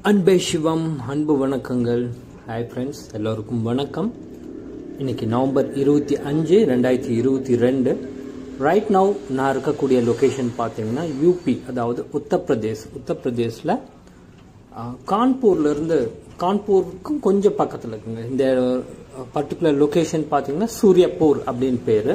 அன்பே சிவம் அன்பு வணக்கங்கள் ஹாய் ஃப்ரெண்ட்ஸ் எல்லோருக்கும் வணக்கம் இன்னைக்கு நவம்பர் இருபத்தி அஞ்சு ரெண்டாயிரத்தி இருபத்தி ரெண்டு ரைட் நவ் நான் இருக்கக்கூடிய லொக்கேஷன் பார்த்தீங்கன்னா யூபி அதாவது உத்தரப்பிரதேஷ் உத்தரப்பிரதேஷில் கான்பூர்லேருந்து கான்பூருக்கும் கொஞ்சம் பக்கத்தில் இருக்குங்க இந்த பர்டிகுலர் லொக்கேஷன் பார்த்தீங்கன்னா சூரியப்பூர் அப்படின்னு பேர்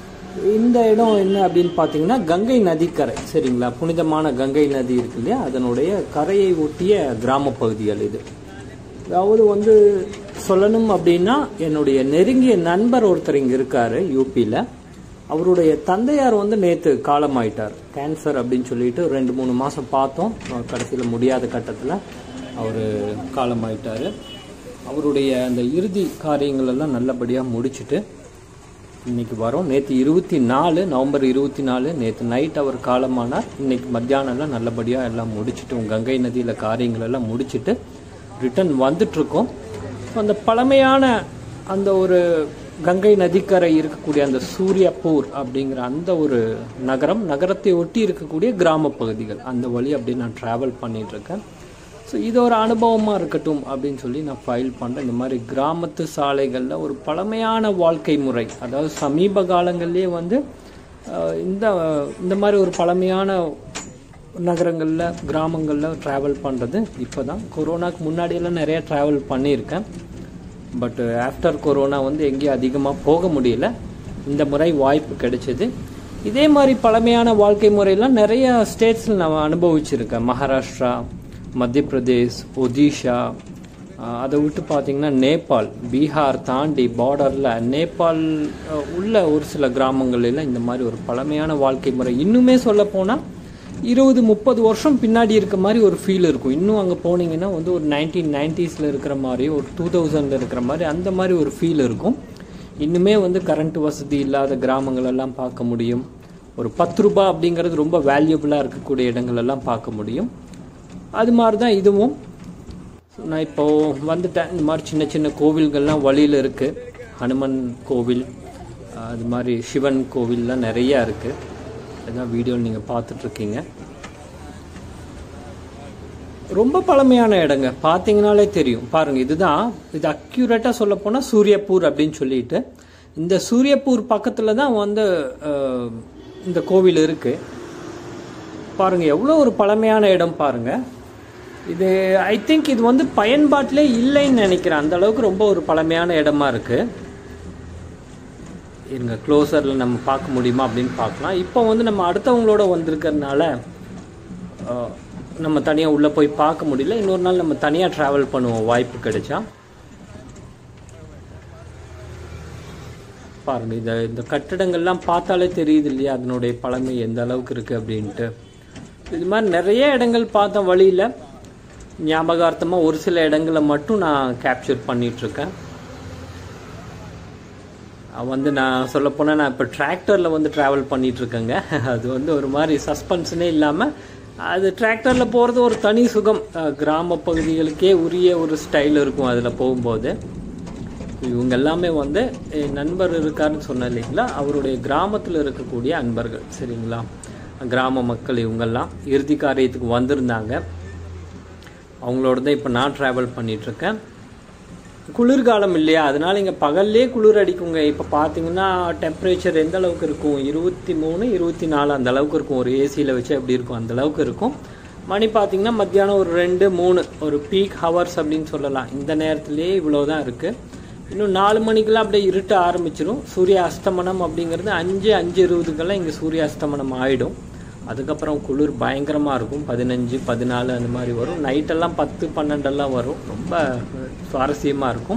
இந்த இடம் என்ன அப்படின்னு பார்த்தீங்கன்னா கங்கை நதிக்கரை சரிங்களா புனிதமான கங்கை நதி இருக்கு இல்லையா அதனுடைய கரையை ஒட்டிய கிராம பகுதிகள் இது அதாவது வந்து சொல்லணும் அப்படின்னா என்னுடைய நெருங்கிய நண்பர் ஒருத்தர் இங்கே இருக்காரு யூபியில் அவருடைய தந்தையார் வந்து நேற்று காலமாயிட்டார் கேன்சர் அப்படின்னு சொல்லிட்டு ரெண்டு மூணு மாதம் பார்த்தோம் கடைசியில் முடியாத கட்டத்தில் அவர் காலமாயிட்டார் அவருடைய அந்த இறுதி காரியங்கள் எல்லாம் நல்லபடியாக முடிச்சுட்டு இன்னைக்கு வரோம் நேற்று இருபத்தி நாலு நவம்பர் இருபத்தி நாலு நேற்று நைட் அவர் காலமானார் இன்னைக்கு மத்தியானம்லாம் நல்லபடியாக எல்லாம் முடிச்சுட்டு கங்கை நதியில் காரியங்கள் எல்லாம் முடிச்சுட்டு ரிட்டர்ன் வந்துட்டுருக்கோம் அந்த பழமையான அந்த ஒரு கங்கை நதிக்கரை இருக்கக்கூடிய அந்த சூரியப்பூர் அப்படிங்கிற அந்த ஒரு நகரம் நகரத்தை ஒட்டி இருக்கக்கூடிய கிராம பகுதிகள் அந்த வழி அப்படி நான் ட்ராவல் பண்ணிட்டு இருக்கேன் ஸோ இது ஒரு அனுபவமாக இருக்கட்டும் அப்படின்னு சொல்லி நான் ஃபைல் பண்ணுறேன் இந்த மாதிரி கிராமத்து சாலைகளில் ஒரு பழமையான வாழ்க்கை முறை அதாவது சமீப காலங்கள்லேயே வந்து இந்த இந்த மாதிரி ஒரு பழமையான நகரங்களில் கிராமங்களில் ட்ராவல் பண்ணுறது இப்போ தான் கொரோனாக்கு முன்னாடியெல்லாம் நிறைய ட்ராவல் பண்ணியிருக்கேன் பட் ஆஃப்டர் கொரோனா வந்து எங்கேயும் அதிகமாக போக முடியல இந்த முறை வாய்ப்பு கிடைச்சிது இதே மாதிரி பழமையான வாழ்க்கை முறையெல்லாம் நிறைய ஸ்டேட்ஸில் நான் அனுபவிச்சிருக்கேன் மகாராஷ்டிரா மத்திய பிரதேஷ் ஒடிஷா அதை விட்டு பார்த்தீங்கன்னா நேபாள் பீகார் தாண்டி பார்டரில் நேபாள் உள்ள ஒரு சில கிராமங்களில் இந்த மாதிரி ஒரு பழமையான வாழ்க்கை முறை இன்னுமே சொல்ல போனால் இருபது முப்பது வருஷம் பின்னாடி இருக்க மாதிரி ஒரு ஃபீல் இருக்கும் இன்னும் அங்கே போனீங்கன்னா வந்து ஒரு நைன்டீன் நைன்டிஸில் இருக்கிற மாதிரி ஒரு டூ தௌசண்டில் இருக்கிற மாதிரி அந்த மாதிரி ஒரு ஃபீல் இருக்கும் இன்னுமே வந்து கரண்ட் வசதி இல்லாத கிராமங்கள் எல்லாம் பார்க்க முடியும் ஒரு பத்து ரூபா அப்படிங்கிறது ரொம்ப வேல்யூபிளாக இருக்கக்கூடிய இடங்கள் எல்லாம் பார்க்க முடியும் அது மாதிரி தான் இதுவும் நான் இப்போ வந்துட்டேன் இந்த மாதிரி சின்ன சின்ன கோவில்கள்லாம் வழியில் இருக்குது ஹனுமன் கோவில் அது மாதிரி சிவன் கோவில்லாம் நிறையா இருக்குது அதுதான் வீடியோ நீங்கள் பார்த்துட்ருக்கீங்க ரொம்ப பழமையான இடங்க பார்த்தீங்கனாலே தெரியும் பாருங்கள் இதுதான் இது அக்யூரேட்டாக சொல்ல போனால் சூரியப்பூர் அப்படின்னு சொல்லிட்டு இந்த சூரியப்பூர் பக்கத்தில் தான் வந்து இந்த கோவில் இருக்குது பாருங்கள் எவ்வளோ ஒரு பழமையான இடம் பாருங்கள் இது ஐ திங்க் இது வந்து பயன்பாட்டிலே இல்லைன்னு நினைக்கிறேன் அந்த அளவுக்கு ரொம்ப ஒரு பழமையான இடமா இருக்கு இருங்க க்ளோசரில் நம்ம பார்க்க முடியுமா அப்படின்னு பார்க்கலாம் இப்போ வந்து நம்ம அடுத்தவங்களோட வந்திருக்கிறதுனால நம்ம தனியாக உள்ளே போய் பார்க்க முடியல இன்னொரு நாள் நம்ம தனியாக ட்ராவல் பண்ணுவோம் வாய்ப்பு கிடைச்சா பாருங்க இந்த இந்த கட்டிடங்கள்லாம் பார்த்தாலே தெரியுது இல்லையா அதனுடைய பழமை எந்த அளவுக்கு இருக்குது அப்படின்ட்டு இது மாதிரி நிறைய இடங்கள் பார்த்த வழியில் ஞாபகார்த்தமாக ஒரு சில இடங்களை மட்டும் நான் கேப்சர் பண்ணிகிட்ருக்கேன் வந்து நான் சொல்லப்போனால் நான் இப்போ டிராக்டரில் வந்து ட்ராவல் பண்ணிகிட்ருக்கேங்க அது வந்து ஒரு மாதிரி சஸ்பென்ஷனே இல்லாமல் அது டிராக்டரில் போகிறது ஒரு தனி சுகம் கிராம பகுதிகளுக்கே உரிய ஒரு ஸ்டைல் இருக்கும் அதில் போகும்போது இவங்க எல்லாமே வந்து என் நண்பர் இருக்காருன்னு சொன்ன இல்லைங்களா அவருடைய கிராமத்தில் இருக்கக்கூடிய அன்பர்கள் சரிங்களா கிராம மக்கள் இவங்கெல்லாம் இறுதி காரியத்துக்கு வந்திருந்தாங்க அவங்களோட தான் இப்போ நான் ட்ராவல் பண்ணிகிட்ருக்கேன் குளிர்காலம் இல்லையா அதனால இங்கே பகல்லே குளிர் அடிக்குங்க இப்போ பார்த்தீங்கன்னா டெம்பரேச்சர் எந்த அளவுக்கு இருக்கும் இருபத்தி மூணு இருபத்தி நாலு அந்த அளவுக்கு இருக்கும் ஒரு ஏசியில் வச்சு எப்படி இருக்கும் அந்த அளவுக்கு இருக்கும் மணி பார்த்தீங்கன்னா மத்தியானம் ஒரு ரெண்டு மூணு ஒரு பீக் ஹவர்ஸ் அப்படின்னு சொல்லலாம் இந்த நேரத்துலேயே இவ்வளோ தான் இருக்குது இன்னும் நாலு மணிக்கெல்லாம் அப்படியே இருட்ட ஆரம்பிச்சிடும் சூரிய அஸ்தமனம் அப்படிங்கிறது அஞ்சு அஞ்சு இருபதுக்கெல்லாம் இங்கே சூரிய அஸ்தமனம் ஆகிடும் அதுக்கப்புறம் குளிர் பயங்கரமாக இருக்கும் பதினஞ்சு பதினாலு அந்த மாதிரி வரும் நைட்டெல்லாம் பத்து பன்னெண்டெல்லாம் வரும் ரொம்ப சுவாரஸ்யமாக இருக்கும்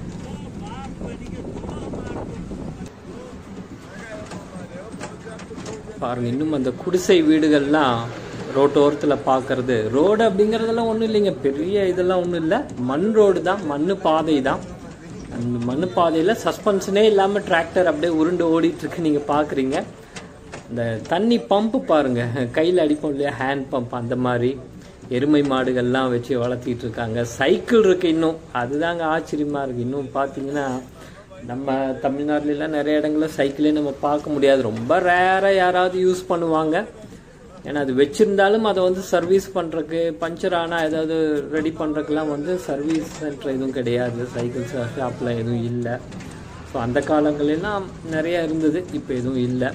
பாருங்க இன்னும் அந்த குடிசை வீடுகள்லாம் ரோட்டோரத்தில் பார்க்கறது ரோடு அப்படிங்கிறதெல்லாம் ஒன்றும் இல்லைங்க பெரிய இதெல்லாம் ஒன்றும் இல்லை மண் ரோடு தான் மண் பாதை தான் அந்த மண் பாதையில் சஸ்பென்ஷனே இல்லாமல் டிராக்டர் அப்படியே உருண்டு ஓடிட்டுருக்கு நீங்கள் பார்க்குறீங்க இந்த தண்ணி பம்பு பாருங்க கையில் அடிப்போம் இல்லையா ஹேண்ட் பம்ப் அந்த மாதிரி எருமை மாடுகள்லாம் வச்சு வளர்த்திட்டு இருக்காங்க சைக்கிள் இருக்கு இன்னும் அதுதாங்க ஆச்சரியமா இருக்கு இன்னும் பார்த்தீங்கன்னா நம்ம தமிழ்நாட்டிலலாம் நிறைய இடங்களில் சைக்கிளே நம்ம பார்க்க முடியாது ரொம்ப ரேராக யாராவது யூஸ் பண்ணுவாங்க ஏன்னா அது வச்சிருந்தாலும் அதை வந்து சர்வீஸ் பண்ணுறக்கு பஞ்சர் ஆனால் ஏதாவது ரெடி பண்ணுறதுக்குலாம் வந்து சர்வீஸ் சென்டர் எதுவும் கிடையாது சைக்கிள் ஷாப்பில் எதுவும் இல்லை ஸோ அந்த காலங்களெல்லாம் நிறையா இருந்தது இப்போ எதுவும் இல்லை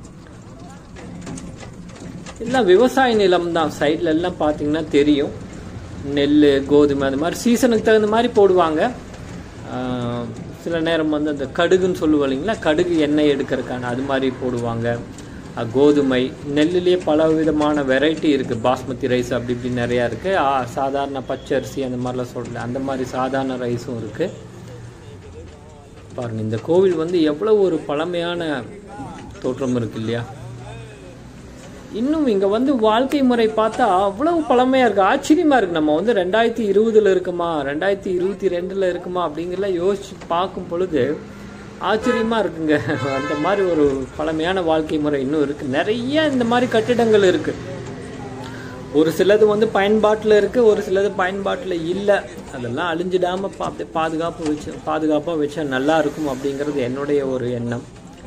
எல்லாம் விவசாய நிலம் தான் சைடில் எல்லாம் பார்த்தீங்கன்னா தெரியும் நெல் கோதுமை அந்த மாதிரி சீசனுக்கு தகுந்த மாதிரி போடுவாங்க ஆஹ் சில நேரம் வந்து அந்த கடுகுன்னு சொல்லுவோம் இல்லைங்களா கடுகு எண்ணெய் எடுக்கிறதுக்கான அது மாதிரி போடுவாங்க அஹ் கோதுமை நெல்லுலேயே பல விதமான வெரைட்டி இருக்குது பாஸ்மதி ரைஸ் அப்படி இப்படி நிறையா இருக்குது சாதாரண பச்சரிசி அந்த மாதிரிலாம் சொல்லல அந்த மாதிரி சாதாரண ரைஸும் இருக்குது பாருங்க இந்த கோவில் வந்து எவ்வளோ ஒரு பழமையான தோற்றம் இருக்கு இல்லையா இன்னும் இங்கே வந்து வாழ்க்கை முறை பார்த்தா அவ்வளவு பழமையாக இருக்குது ஆச்சரியமாக இருக்குது நம்ம வந்து ரெண்டாயிரத்தி இருபதுல இருக்குமா ரெண்டாயிரத்தி இருபத்தி ரெண்டில் இருக்குமா அப்படிங்கிறலாம் யோசிச்சு பார்க்கும் பொழுது ஆச்சரியமாக இருக்குங்க அந்த மாதிரி ஒரு பழமையான வாழ்க்கை முறை இன்னும் இருக்குது நிறைய இந்த மாதிரி கட்டிடங்கள் இருக்குது ஒரு சிலது வந்து பயன்பாட்டில் இருக்குது ஒரு சிலது பயன்பாட்டில் இல்லை அதெல்லாம் அழிஞ்சிடாமல் பா அப்படியே பாதுகாப்பு வச்சு பாதுகாப்பாக வச்சா நல்லா இருக்கும் அப்படிங்கிறது என்னுடைய ஒரு எண்ணம்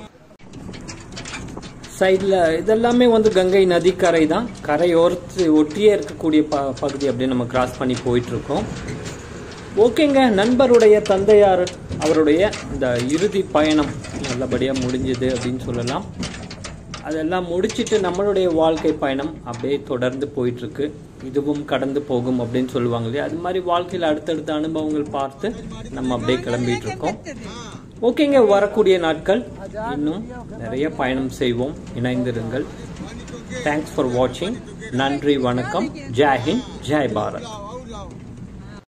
சைடில் இதெல்லாமே வந்து கங்கை நதிக்கரை தான் கரையோரத்து ஒட்டியே இருக்கக்கூடிய ப பகுதி அப்படியே நம்ம கிராஸ் பண்ணி போயிட்டு இருக்கோம் ஓகேங்க நண்பருடைய தந்தையார் அவருடைய இந்த இறுதி பயணம் நல்லபடியாக முடிஞ்சுது அப்படின்னு சொல்லலாம் அதெல்லாம் முடிச்சிட்டு நம்மளுடைய வாழ்க்கை பயணம் அப்படியே தொடர்ந்து போயிட்டு இருக்கு இதுவும் கடந்து போகும் அப்படின்னு சொல்லுவாங்க இல்லையா அது மாதிரி வாழ்க்கையில் அடுத்தடுத்த அனுபவங்கள் பார்த்து நம்ம அப்படியே கிளம்பிட்டு இருக்கோம் ஓகேங்க வரக்கூடிய நாட்கள் இன்னும் நிறைய பயணம் செய்வோம் இணைந்திருங்கள் தேங்க்ஸ் ஃபார் வாட்சிங் நன்றி வணக்கம் ஜெய் ஹிந்த் ஜெய் பாரத்